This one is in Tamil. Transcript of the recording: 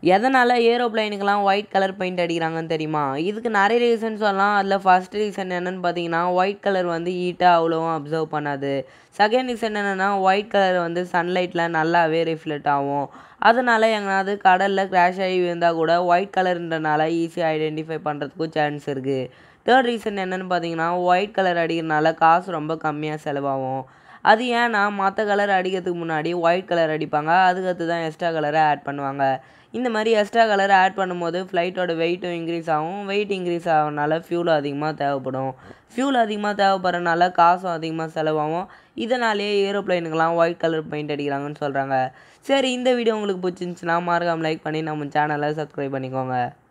எதனால் ஏரோப்ளைனுக்கெல்லாம் ஒயிட் கலர் பெயிண்ட் அடிக்கிறாங்கன்னு தெரியுமா இதுக்கு நிறைய ரீசன் சொல்லலாம் அதில் ஃபர்ஸ்ட் ரீசன் என்னென்னு பார்த்தீங்கன்னா ஒயிட் கலர் வந்து ஹீட்டாக அவ்வளோவும் அப்சர்வ் பண்ணாது செகண்ட் ரீசன் என்னென்னா ஒயிட் கலர் வந்து சன்லைட்டில் நல்லாவே ரிஃப்ளெக்ட் ஆகும் அதனால் எங்கேனாவது கடலில் கிராஷ் ஆகி விழுந்தால் கூட ஒயிட் கலர்ன்றனால ஈஸியாக ஐடென்டிஃபை பண்ணுறதுக்கும் சான்ஸ் இருக்குது தேர்ட் ரீசன் என்னென்னு பார்த்தீங்கன்னா ஒயிட் கலர் அடிக்கிறனால காசு ரொம்ப கம்மியாக செலவாகும் அது ஏன்னா மற்ற கலர் அடிக்கிறதுக்கு முன்னாடி ஒயிட் கலர் அடிப்பாங்க அதுக்கடுத்து தான் எக்ஸ்ட்ரா கலரை ஆட் பண்ணுவாங்க இந்த மாதிரி எக்ஸ்ட்ரா கலரை ஆட் பண்ணும்போது ஃப்ளைட்டோட வெயிட்டும் இன்க்ரீஸ் ஆகும் வெயிட் இன்க்ரீஸ் ஆகிறனால ஃபியூல் அதிகமாக தேவைப்படும் ஃபியூல் அதிகமாக தேவைப்படுறனால காசும் அதிகமாக செலவாகும் இதனாலேயே ஏரோப்ளைனுக்கெல்லாம் ஒயிட் கலர் பெயிண்ட் அடிக்கிறாங்கன்னு சொல்கிறாங்க சரி இந்த வீடியோ உங்களுக்கு பிடிச்சிருந்துச்சுன்னா மறக்காம லைக் பண்ணி நம்ம சேனலை சப்ஸ்கிரைப் பண்ணிக்கோங்க